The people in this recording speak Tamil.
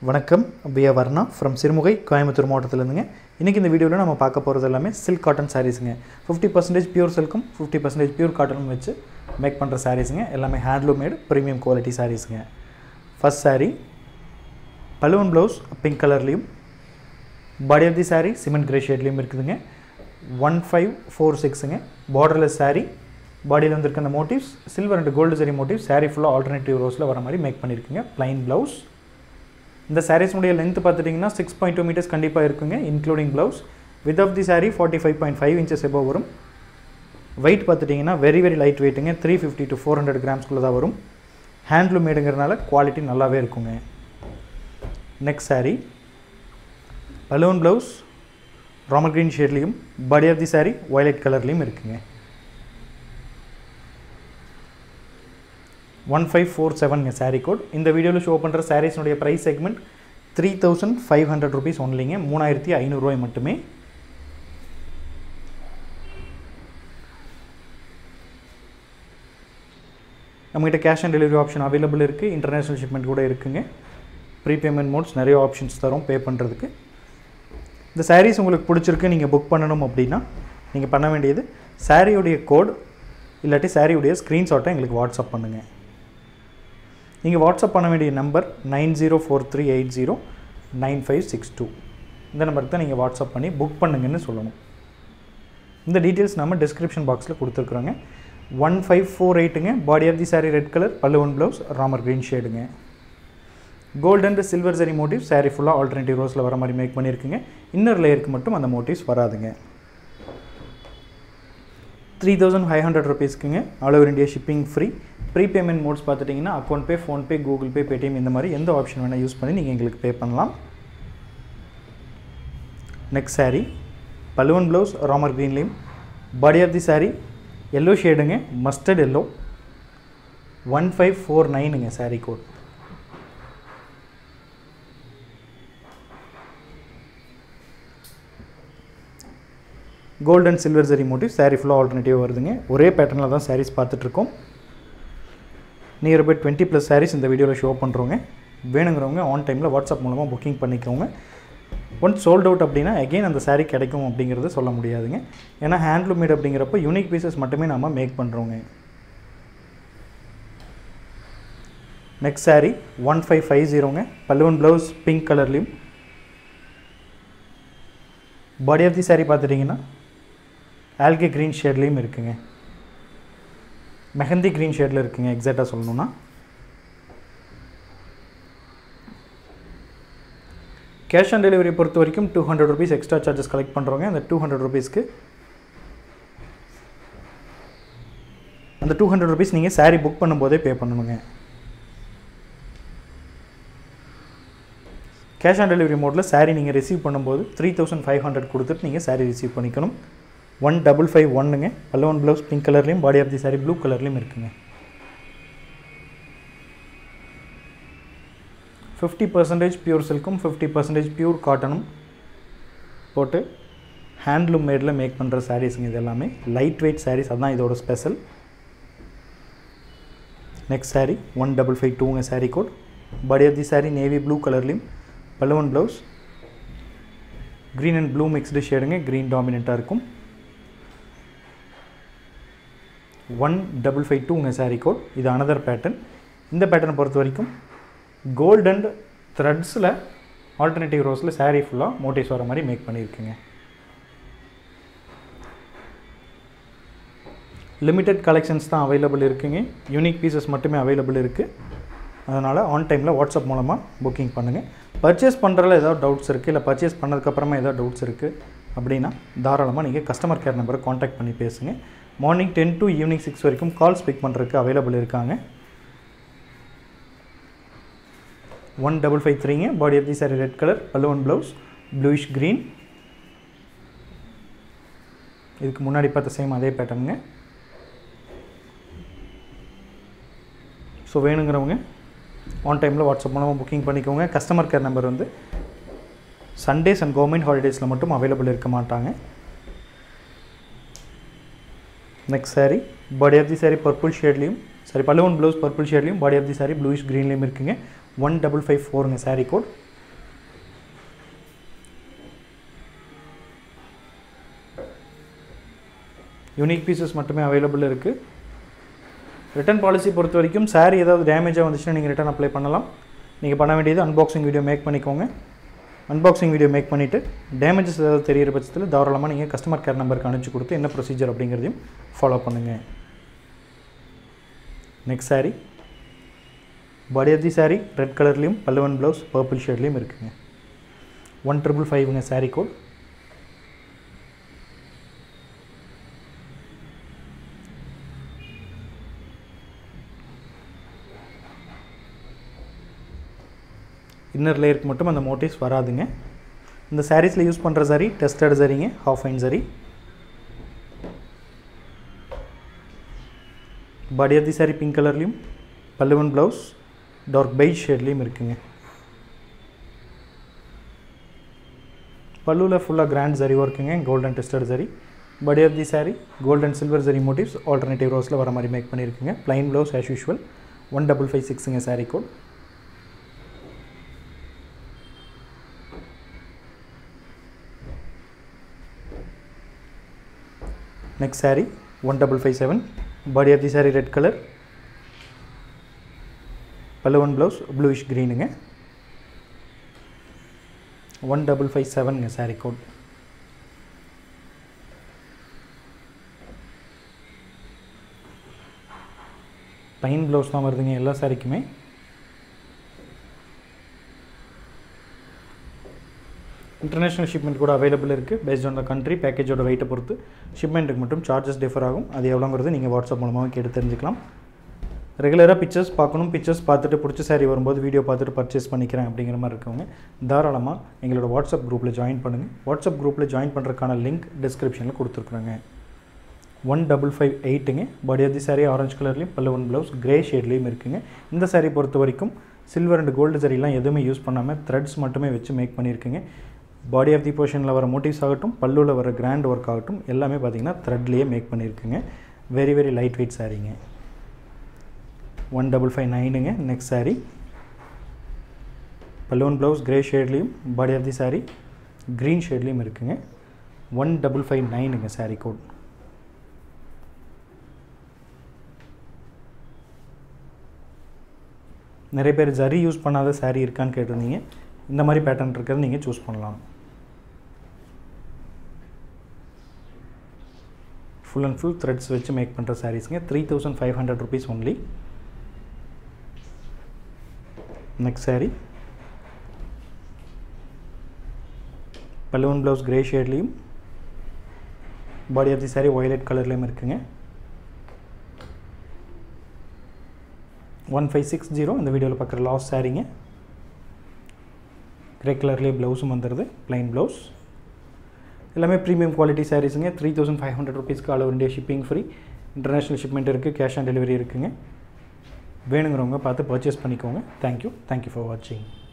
வணக்கம் பியா வர்ணா ஃப்ரம் சிறுமுகை கோயம்புத்தூர் மாவட்டத்திலேருந்துங்க இன்றைக்கி இந்த வீடியோவில் நம்ம பார்க்க போகிறது எல்லாமே சில்க் காட்டன் சாரீஸுங்க ஃபிஃப்டி பர்சன்டேஜ் பியூர் சில்க்கும் ஃபிஃப்டி பர்சன்டேஜ் பியூர் காட்டனும் வச்சு மேக் பண்ணுற சாரீஸுங்க எல்லாமே ஹேண்ட்லூம் மேடு ப்ரீமியம் குவாலிட்டி சாரீஸுங்க ஃபர்ஸ்ட் saree பலூன் ப்ளவுஸ் பிங்க் கலர்லேயும் body of the saree cement grey ஷேட்லேயும் இருக்குதுங்க ஒன் ஃபைவ் ஃபோர் சிக்ஸுங்க பார்டர்லெஸ் saree பாடியில் வந்திருக்க அந்த motifs silver and gold zari motif saree ஃபுல்லாக ஆல்டர்னேட்டிவ் ரோஸில் வர மாதிரி மேக் பண்ணியிருக்குங்க plain ப்ளவுஸ் இந்த சாரீஸ்னுடைய லென்த் பார்த்துட்டிங்கன்னா சிக்ஸ் பாயிண்ட் டூ மீட்டர்ஸ் கண்டிப்பாக இருக்குங்க including blouse width of the saree forty five point five inches எபோ வரும் வெயிட் பார்த்துட்டிங்கன்னா வெரி வெரி லைட் வெயிட்டுங்க three fifty to four hundred கிராம்ஸ்குள்ளே தான் வரும் ஹேண்ட்லூம் மேடுங்கிறனால குவாலிட்டி நல்லாவே இருக்குங்க நெக்ஸ்ட் saree பலூன் ப்ளவுஸ் ராமர் க்ரீன் ஷேட்லேயும் body of the saree violet கலர்லேயும் இருக்குங்க ஒன் ஃபைவ் ஃபோர் செவன்ங்க saree கோட் இந்த வீடியோவில் ஷோ பண்ணுற சாரீஸ்னுடைய price segment three thousand five hundred rupees ஒன்லிங்க மூணாயிரத்தி ஐநூறுரூவாய் மட்டுமே நம்மகிட்ட cash on delivery option available இருக்குது இன்டர்நேஷ்னல் ஷிப்மெண்ட் கூட இருக்குங்க ப்ரீபேமெண்ட் மோட்ஸ் நிறைய ஆப்ஷன்ஸ் தரும் பே பண்ணுறதுக்கு இந்த சாரீஸ் உங்களுக்கு பிடிச்சிருக்கு நீங்கள் புக் பண்ணணும் அப்படின்னா நீங்கள் பண்ண வேண்டியது சாரியுடைய கோட் இல்லாட்டி சாரியுடைய ஸ்க்ரீன்ஷாட்டை எங்களுக்கு வாட்ஸ்அப் பண்ணுங்கள் நீங்கள் வாட்ஸ்அப் பண்ண வேண்டிய number nine zero four three eight zero nine five six two இந்த நம்பருக்கு தான் நீங்கள் வாட்ஸ்அப் பண்ணி புக் பண்ணுங்கன்னு சொல்லணும் இந்த டீட்டெயில்ஸ் நம்ம டிஸ்கிரிப்ஷன் பாக்ஸில் கொடுத்துருக்குறோங்க ஒன் ஃபைவ் ஃபோர் எயிட்டுங்க body of the saree red colour pallu one blouse Ramar green ஷேடுங்க gold and silver zari motif saree ஃபுல்லாக ஆல்டர்னேட்டிவ் ரோஸில் வர மாதிரி மேக் பண்ணியிருக்குங்க இன்னர் லேயருக்கு மட்டும் அந்த மோட்டிவ்ஸ் வராதுங்க த்ரீ தௌசண்ட் ஃபைவ் ஹண்ட்ரட் ருபீஸ்க்குங்க all over India shipping free prepayment modes பார்த்துட்டிங்கன்னா account pay PhonePe Google Pay Paytm இந்த மாதிரி எந்த ஆப்ஷன் வேணால் யூஸ் பண்ணி நீங்கள் எங்களுக்கு பே பண்ணலாம் நெக்ஸ்ட் saree பலூன் ப்ளவுஸ் ராமர் க்ரீன்லேயும் body of the saree yellow ஷேடுங்க mustard yellow one five four நைனுங்க saree code gold and silver zari motif saree ஃபுல்லாக ஆல்டர்னேட்டிவ் வருதுங்க ஒரே பேட்டர்னில் தான் sarees பார்த்துட்ருக்கோம் near by twenty plus sarees இந்த வீடியோவில் ஷோ பண்ணுறோங்க வேணுங்கிறவங்க ஆன் டைமில் வாட்ஸ்அப் மூலமாக புக்கிங் பண்ணிக்கோங்க ஒன்ஸ் சோல்ட் அவுட் அப்படின்னா அகெயின் அந்த saree கிடைக்கும் அப்படிங்கிறத சொல்ல முடியாதுங்க ஏன்னா ஹேண்ட்லூம் மேட் அப்படிங்கிறப்ப யூனிக் பீசஸ் மட்டுமே நம்ம மேக் பண்ணுறோங்க next saree one five five ஜீரோங்க பல்லுவன் ப்ளவுஸ் பிங்க் கலர்லேயும் பாடி ஆஃப் தி saree பார்த்துட்டிங்கன்னா ஆல்கே க்ரீன் ஷேட்லேயும் இருக்குங்க மெஹந்தி க்ரீன் ஷேடில் இருக்குங்க எக்ஸாக்டாக சொல்லணும்னா கேஷ் ஆன் டெலிவரி பொறுத்த வரைக்கும் two hundred rupees extra charges collect பண்ணுறோங்க அந்த டூ ஹண்ட்ரட் ருபீஸ்க்கு அந்த டூ ஹண்ட்ரட் ருபீஸ் நீங்கள் saree புக் பண்ணும்போதே பே பண்ணணுங்க கேஷ் ஆன் டெலிவரி மோடில் saree நீங்கள் ரிசீவ் பண்ணும்போது த்ரீ தௌசண்ட் ஃபைவ் ஹண்ட்ரட் கொடுத்துட்டு நீங்கள் saree ரிசீவ் பண்ணிக்கணும் ஒன் டபுள் ஃபைவ் ஒன்னுங்க பல்லவன் ப்ளவுஸ் பிங்க் கலர்லேயும் body of the saree blue கலர்லேயும் இருக்குங்க ஃபிஃப்டி பர்சன்டேஜ் பியூர் சில்க்கும் ஃபிஃப்டி பர்சன்டேஜ் பியூர் காட்டனும் போட்டு ஹேண்ட்லூம் மேடில் மேக் பண்ணுற சாரீஸுங்க இது எல்லாமே லைட் வெயிட் சாரீஸ் அதுதான் இதோட special next saree one double five டூங்க saree code body of the saree navy blue கலர்லேயும் பல்லுவன் blouse green and blue mixed ஷேடுங்க க்ரீன் டாமினண்ட்டாக இருக்கும் ஒன் டபுள் ஃபைவ் டூங்க saree கோட் இது அனதர் பேட்டர்ன் இந்த பேட்டர்னை பொறுத்த வரைக்கும் கோல்ட் அண்ட் த்ரெட்ஸில் ஆல்டர்னேட்டிவ் ரோஸில் saree ஃபுல்லாக மோட்டிவ்ஸ் வர மாதிரி மேக் பண்ணியிருக்குங்க லிமிட்டட் கலெக்ஷன்ஸ் தான் அவைலபிள் இருக்குங்க யூனிக் பீசஸ் மட்டுமே அவைலபிள் இருக்குது அதனால் ஆன் டைமில் வாட்ஸ்அப் மூலமாக புக்கிங் பண்ணுங்கள் பர்ச்சேஸ் பண்ணுறதுல ஏதாவது டவுட்ஸ் இருக்குது இல்லை பர்ச்சேஸ் பண்ணதுக்கப்புறமா ஏதாவது டவுட்ஸ் இருக்குது அப்படின்னா தாராளமாக நீங்கள் கஸ்டமர் கேர் நம்பரை காண்டாக்ட் பண்ணி பேசுங்க morning ten to evening six வரைக்கும் கால்ஸ் பிக் பண்ணுறதுக்கு அவைலபிள் இருக்காங்க ஒன் டபுள் ஃபைவ் த்ரீங்க body of the saree red colour பல்லுவன் ப்ளவுஸ் ப்ளூயிஷ் க்ரீன் இதுக்கு முன்னாடி பார்த்த சேம் அதே பேட்டர்னுங்க ஸோ வேணுங்கிறவங்க ஆன் டைமில் வாட்ஸ்அப் மூலமாக புக்கிங் பண்ணிக்கோங்க கஸ்டமர் கேர் நம்பர் வந்து சண்டேஸ் அண்ட் கவர்மெண்ட் ஹாலிடேஸில் மட்டும் அவைலபிள் இருக்க மாட்டாங்க next saree body of the saree purple ஷேட்லேயும் சாரி பல்லுவன் ப்ளவுஸ் பர்பிள் ஷேட்லேயும் body of the saree bluish க்ரீன்லேயும் இருக்குங்க ஒன் டபுள் ஃபைவ் ஃபோருங்க saree கோட் யூனிக் பீசஸ் மட்டுமே அவைலபிள் இருக்குது ரிட்டர்ன் பாலிசி பொறுத்த வரைக்கும் சாரீ ஏதாவது டேமேஜாக வந்துச்சுன்னா நீங்கள் ரிட்டர்ன் அப்ளை பண்ணலாம் நீங்கள் பண்ண வேண்டியது அன்பாக்சிங் வீடியோ மேக் பண்ணிக்கோங்க அன்பாக்சிங் வீடியோ மேக் பண்ணிவிட்டு டேமேஜஸ் ஏதாவது தெரியிற பட்சத்தில் தாராளமாக நீங்கள் கஸ்டமர் கேர் நம்பருக்கு அனுப்பிச்சி கொடுத்து என்ன ப்ரொசீஜர் அப்படிங்கிறதையும் ஃபாலோ பண்ணுங்கள் next saree body of the saree red கலர்லேயும் பல்லுவன் ப்ளவுஸ் பர்பிள் ஷேட்லேயும் இருக்குங்க ஒன் ட்ரிபிள் ஃபைவ்ங்க சாரீ கோட் இன்னர் லேயருக்கு மட்டும் அந்த மோட்டிவ்ஸ் வராதுங்க இந்த சாரீஸில் யூஸ் பண்ணுற சாரி டெஸ்டட் சரிங்க half fine zari body of the saree pink கலர்லேயும் பல்லுவன் ப்ளவுஸ் டார்க் பெய்ட் ஷேட்லேயும் இருக்குங்க பல்லுவில் ஃபுல்லாக கிராண்ட் சரி ஒர்க்குங்க golden tested zari body of the saree golden silver zari motifs alternative ரோஸில் வர மாதிரி மேக் பண்ணியிருக்குங்க plain blouse as usual one double five சிக்ஸுங்க saree code next saree 1557 body of the saree red color பல்லுவன் ப்ளவுஸ் ப்ளூயிஷ் க்ரீனுங்க ஒன் டபுள் ஃபைவ் செவனுங்க சாரீ கோட் பைன் ப்ளவுஸ் தான் வருதுங்க எல்லா சாரிக்குமே இன்டர்நேஷ்னல் ஷிப்மெண்ட் கூட அவைலபிள் இருக்குது பேஸ்ட் ஆன் த கண்ட்ரி பேக்கேஜோட வெயிட்டை பொறுத்து ஷிப்மெண்ட்டுக்கு மட்டும் சார்ஜஸ் டிஃபர் ஆகும் அது எவ்வளோங்கிறது நீங்கள் வாட்ஸ்அப் மூலமாக கேட்டு தெரிஞ்சுக்கலாம் ரெகுலராக பிக்சர்ஸ் பார்க்கணும் பிக்சர்ஸ் பார்த்துட்டு பிடிச்ச சாரி வரும்போது வீடியோ பார்த்துட்டு பர்ச்சேஸ் பண்ணிக்கிறேன் அப்படிங்கிற மாதிரி இருக்கவங்க தாராளமாக எங்களோட வாட்ஸ்அப் குரூப்பில் ஜாயின் பண்ணுங்கள் வாட்ஸ்அப் குரூப்பில் ஜாயின் பண்ணுறதுக்கான லிங்க் டிஸ்கிரிப்ஷனில் கொடுத்துருக்குறாங்க ஒன் டபுள் ஃபைவ் எயிட்டுங்க body of the saree orange கலர்லேயும் பல்ல ஒன் ப்ளவுஸ் கிரே ஷேட்லேயும் இருக்குங்க இந்த சாரீ பொறுத்த வரைக்கும் சில்வர் அண்ட் கோல்டு சரிலாம் எதுவுமே யூஸ் பண்ணாமல் த்ரெட்ஸ் மட்டுமே வச்சு மேக் பண்ணியிருக்குங்க பாடி ஆஃப் தி போர்ஷனில் வர மோட்டிவ்ஸ் ஆகட்டும் பல்லுவில் வர கிராண்ட் ஒர்க் ஆகட்டும் எல்லாமே பார்த்திங்கன்னா த்ரெட்லேயே மேக் பண்ணியிருக்குங்க வெரி வெரி லைட் வெயிட் சாரீங்க ஒன் டபுள் ஃபைவ் நைனுங்க நெக்ஸ்ட் சாரீ பல்லுவன் ப்ளவுஸ் கிரே ஷேட்லேயும் body of the saree green ஷேட்லேயும் இருக்குங்க ஒன் டபுள் ஃபைவ் நைனுங்க சாரீ கோட் நிறைய பேர் ஜரி யூஸ் பண்ணாத சாரீ இருக்கான்னு கேட்டிருந்தீங்க இந்த மாதிரி பேட்டர்ன் இருக்கிறது நீங்கள் சூஸ் பண்ணலாம் ஃபுல் அண்ட் ஃபுல் த்ரெட்ஸ் வச்சு மேக் பண்ணுற சாரீஸுங்க three thousand five hundred rupees only next saree பலூன் ப்ளவுஸ் கிரே ஷேட்லேயும் body of the saree violet கலர்லேயும் இருக்குங்க ஒன் ஃபைவ் சிக்ஸ் ஜீரோ இந்த வீடியோவில் பார்க்குற லாஸ்ட் சாரீங்க கிரே கலர்லேயே ப்ளவுஸும் வந்துடுது ப்ளைன் ப்ளவுஸ் எல்லாமே ப்ரீமியம் குவாலிட்டி சாரீஸுங்க த்ரீ தௌசண்ட் ஃபைவ் ஹண்ட்ரட் ருபீஸ்க்கு all over India shipping free international shipment இருக்குது கேஷ் ஆன் டெலிவரி இருக்குங்க வேணுங்கிறவங்க பார்த்து பர்ச்சேஸ் பண்ணிக்கோங்க தேங்க்யூ தேங்க்யூ ஃபார் வாட்சிங்